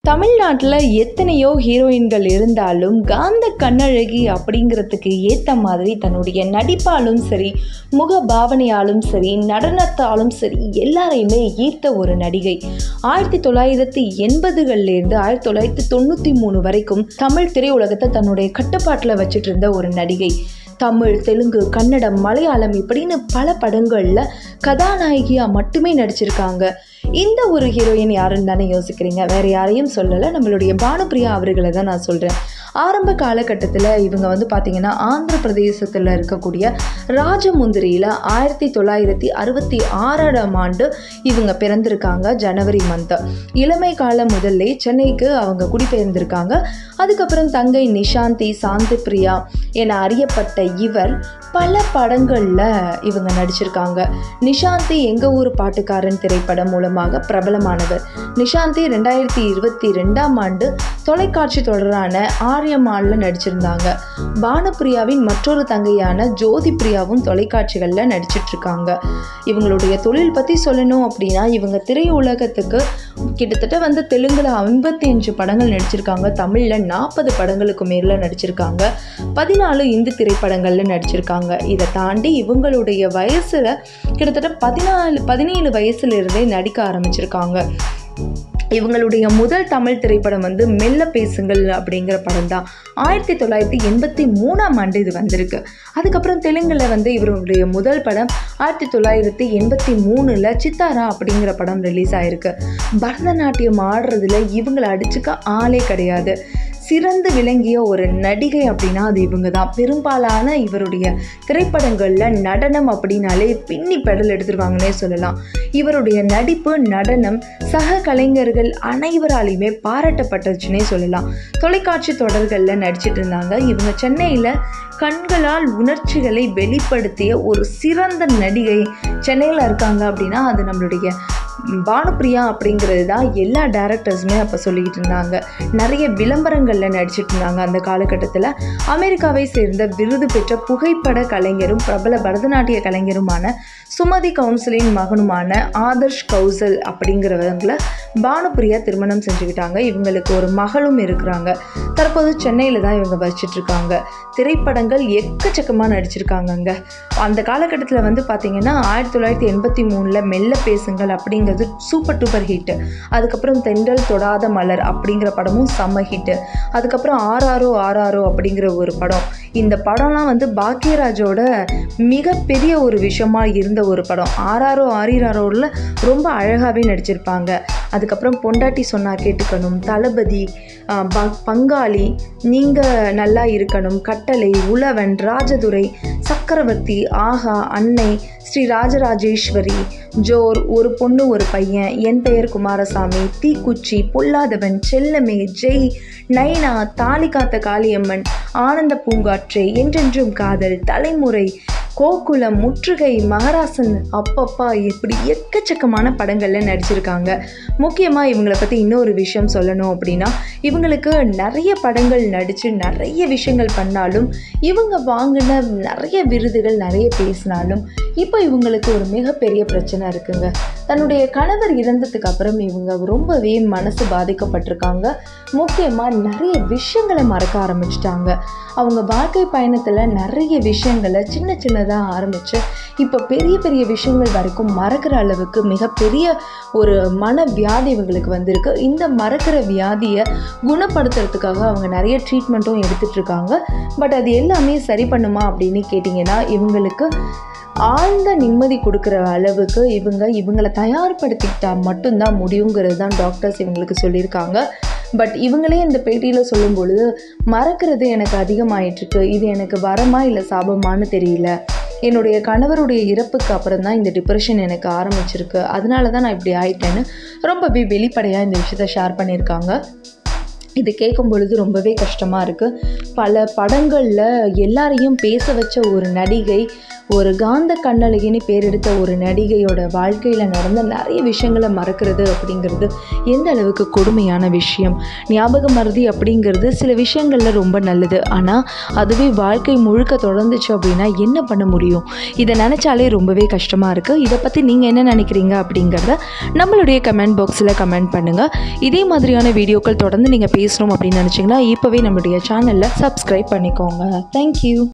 தமிழ்நாட்டில் எத்தனையோ ஹீரோயின்கள் இருந்தாலும் காந்த கண்ணழகி அப்படிங்கிறதுக்கு ஏற்ற மாதிரி தன்னுடைய நடிப்பாலும் சரி முக பாவனையாலும் சரி நடனத்தாலும் சரி எல்லாரையுமே ஈர்த்த ஒரு நடிகை ஆயிரத்தி தொள்ளாயிரத்தி எண்பதுகள்லேருந்து ஆயிரத்தி தொள்ளாயிரத்தி தொண்ணூற்றி மூணு வரைக்கும் தமிழ் திரையுலகத்தை தன்னுடைய கட்டுப்பாட்டில் வச்சுட்டு இருந்த ஒரு நடிகை தமிழ் தெலுங்கு கன்னடம் மலையாளம் இப்படின்னு பல படங்களில் கதாநாயகியாக மட்டுமே நடிச்சிருக்காங்க இந்த ஒரு ஹீரோயின் யாருன்னு தானே யோசிக்கிறீங்க வேறு யாரையும் சொல்லலை நம்மளுடைய பானுப்பிரியா அவர்களை தான் நான் சொல்கிறேன் ஆரம்ப காலகட்டத்தில் இவங்க வந்து பார்த்திங்கன்னா ஆந்திர பிரதேசத்தில் இருக்கக்கூடிய ராஜமுந்திரியில் ஆயிரத்தி தொள்ளாயிரத்தி அறுபத்தி ஆறாம் ஆண்டு இவங்க பிறந்திருக்காங்க ஜனவரி மந்த் இளமை காலம் முதல்ல சென்னைக்கு அவங்க குடிபெயர்ந்திருக்காங்க அதுக்கப்புறம் தங்கை நிஷாந்தி சாந்தி பிரியா என அறியப்பட்ட இவர் பல படங்களில் இவங்க நடிச்சிருக்காங்க நிஷாந்தி எங்கள் ஊர் பாட்டுக்காரன் திரைப்படம் மூலமாக பிரபலமானவர் நிஷாந்தி ரெண்டாயிரத்தி இருபத்தி ரெண்டாம் ஆண்டு தொலைக்காட்சி தொடரான ஆரியமாலில் நடிச்சிருந்தாங்க பானுப்பிரியாவின் மற்றொரு தங்கையான ஜோதி பிரியாவும் தொலைக்காட்சிகளில் நடிச்சிட்ருக்காங்க இவங்களுடைய தொழில் பற்றி சொல்லணும் அப்படின்னா இவங்க திரையுலகத்துக்கு கிட்டத்தட்ட வந்து தெலுங்கில் ஐம்பத்தி அஞ்சு படங்கள் நடிச்சிருக்காங்க தமிழில் நாற்பது படங்களுக்கு மேலே நடிச்சிருக்காங்க பதினாலு இந்தி திரைப்படங்களில் நடிச்சிருக்காங்க இதை தாண்டி இவங்களுடைய வயசில் கிட்டத்தட்ட பதினாலு பதினேழு வயசுலேருந்தே நடிக்க ஆரம்பிச்சிருக்காங்க இவங்களுடைய முதல் தமிழ் திரைப்படம் வந்து மெல்ல பேசுங்கள் அப்படிங்கிற படம் தான் ஆயிரத்தி தொள்ளாயிரத்தி எண்பத்தி மூணாம் ஆண்டு இது வந்திருக்கு அதுக்கப்புறம் தெலுங்கில் வந்து இவருடைய முதல் படம் ஆயிரத்தி தொள்ளாயிரத்தி எண்பத்தி மூணில் சித்தாரா அப்படிங்கிற படம் ரிலீஸ் ஆயிருக்கு பரதநாட்டியம் ஆடுறதுல இவங்களை அடிச்சுக்க ஆளே கிடையாது சிறந்து விளங்கிய ஒரு நடிகை அப்படின்னா அது இவங்க தான் பெரும்பாலான இவருடைய திரைப்படங்களில் நடனம் அப்படின்னாலே பின்னி பெடல் எடுத்துருவாங்கன்னே சொல்லலாம் இவருடைய நடிப்பு நடனம் சக கலைஞர்கள் அனைவராலையுமே பாராட்டப்பட்டுச்சுன்னே சொல்லலாம் தொலைக்காட்சி தொடர்களில் நடிச்சிட்டு இருந்தாங்க இவங்க சென்னையில் கண்களால் உணர்ச்சிகளை வெளிப்படுத்திய ஒரு சிறந்த நடிகை சென்னையில் இருக்காங்க அப்படின்னா அது நம்மளுடைய பானுப்பிரியா அப்படிங்கிறது தான் எல்லா டேரக்டர்ஸுமே அப்போ சொல்லிக்கிட்டு இருந்தாங்க நிறைய விளம்பரங்களில் நடிச்சிட்டு இருந்தாங்க அந்த காலகட்டத்தில் அமெரிக்காவை சேர்ந்த விருது பெற்ற புகைப்பட கலைஞரும் பிரபல பரதநாட்டிய கலைஞருமான சுமதி கவுன்சிலின் மகனுமான ஆதர்ஷ் கௌசல் அப்படிங்கிறவங்களை பானுப்பிரியா திருமணம் செஞ்சுக்கிட்டாங்க இவங்களுக்கு ஒரு மகளும் இருக்கிறாங்க தற்போது சென்னையில் தான் இவங்க வச்சிட்டு இருக்காங்க திரைப்படங்கள் எக்கச்சக்கமாக நடிச்சிருக்காங்கங்க அந்த காலகட்டத்தில் வந்து பார்த்திங்கன்னா ஆயிரத்தி தொள்ளாயிரத்தி எண்பத்தி மூணில் மெல்ல பேசுங்கள் அப்படிங்கிறது சூப்பர் டூப்பர் ஹிட்டு அதுக்கப்புறம் தென்றல் தொடாத மலர் அப்படிங்கிற படமும் செம்ம ஹிட்டு அதுக்கப்புறம் ஆர்ஆரோ ஆர்ஆரோ அப்படிங்கிற ஒரு படம் இந்த படம்லாம் வந்து பாக்கியராஜோட மிகப்பெரிய ஒரு விஷயமா இருந்த ஒரு படம் ஆர்ஆரோ ஆரிராரோவில் ரொம்ப அழகாகவே நடிச்சிருப்பாங்க அதுக்கப்புறம் பொண்டாட்டி சொன்னா கேட்டுக்கணும் தளபதி பங்காளி நீங்கள் நல்லா இருக்கணும் கட்டளை உழவன் ராஜதுரை சக்கரவர்த்தி ஆஹா அன்னை ஸ்ரீ ராஜராஜேஸ்வரி ஜோர் ஒரு பொண்ணு ஒரு பையன் என் பெயர் குமாரசாமி தீக்குச்சி பொல்லாதவன் செல்லமே ஜெய் நைனா தாலி காத்த காளியம்மன் ஆனந்த பூங்காற்றே என்றென்றும் காதல் தலைமுறை கோகுலம் முற்றுகை மகராசன் அப்பப்பா இப்படி எக்கச்சக்கமான படங்களில் நடிச்சிருக்காங்க முக்கியமாக இவங்களை பற்றி இன்னொரு விஷயம் சொல்லணும் அப்படின்னா இவங்களுக்கு நிறைய படங்கள் நடித்து நிறைய விஷயங்கள் பண்ணாலும் இவங்க வாங்கின நிறைய விருதுகள் நிறைய பேசினாலும் இப்போ இவங்களுக்கு ஒரு மிகப்பெரிய பிரச்சனை இருக்குங்க தன்னுடைய கணவர் இறந்ததுக்கு அப்புறம் இவங்க ரொம்பவே மனசு பாதிக்கப்பட்டிருக்காங்க முக்கியமாக நிறைய விஷயங்களை மறக்க ஆரம்பிச்சிட்டாங்க அவங்க வாழ்க்கை பயணத்தில் நிறைய விஷயங்களை சின்ன சின்னதாக ஆரம்பித்து இப்போ பெரிய பெரிய விஷயங்கள் வரைக்கும் மறக்கிற அளவுக்கு மிகப்பெரிய ஒரு மன வியாதி இவங்களுக்கு வந்திருக்கு இந்த மறக்கிற வியாதியை குணப்படுத்துறதுக்காக அவங்க நிறைய ட்ரீட்மெண்ட்டும் எடுத்துகிட்டு இருக்காங்க பட் அது எல்லாமே சரி பண்ணுமா அப்படின்னு கேட்டிங்கன்னா இவங்களுக்கு ஆழ்ந்த நிம்மதி கொடுக்குற அளவுக்கு இவங்க இவங்களை தயார்படுத்திக்கிட்டா மட்டும்தான் முடியுங்கிறது தான் டாக்டர்ஸ் இவங்களுக்கு சொல்லியிருக்காங்க பட் இவங்களே இந்த பேட்டியில் சொல்லும் பொழுது மறக்கிறது எனக்கு அதிகமாயிட்டிருக்கு இது எனக்கு வரமா இல்லை சாபமானு தெரியல என்னுடைய கணவருடைய இறப்புக்கு அப்புறம் தான் இந்த டிப்ரெஷன் எனக்கு ஆரம்பிச்சிருக்கு அதனால தான் நான் இப்படி ஆயிட்டேன்னு ரொம்பவே வெளிப்படையாக இந்த விஷயத்த ஷேர் பண்ணியிருக்காங்க இது கேட்கும் பொழுது ரொம்பவே கஷ்டமாக இருக்குது பல படங்களில் எல்லாரையும் பேச வச்ச ஒரு நடிகை ஒரு காந்த கண்ணழகின்னு பேர் எடுத்த ஒரு நடிகையோட வாழ்க்கையில் நடந்த நிறைய விஷயங்களை மறக்கிறது அப்படிங்கிறது எந்த அளவுக்கு கொடுமையான விஷயம் ஞாபக மருதி அப்படிங்கிறது சில விஷயங்களில் ரொம்ப நல்லது ஆனால் அதுவே வாழ்க்கை முழுக்க தொடர்ந்துச்சு அப்படின்னா என்ன பண்ண முடியும் இதை நினச்சாலே ரொம்பவே கஷ்டமாக இருக்குது இதை பற்றி நீங்கள் என்ன நினைக்கிறீங்க அப்படிங்கிறத நம்மளுடைய கமெண்ட் பாக்ஸில் கமெண்ட் பண்ணுங்கள் இதே மாதிரியான வீடியோக்கள் தொடர்ந்து நீங்கள் பேசணும் அப்படின்னு நினச்சிங்கன்னா இப்போவே நம்மளுடைய சேனலில் சப்ஸ்கிரைப் பண்ணிக்கோங்க தேங்க்யூ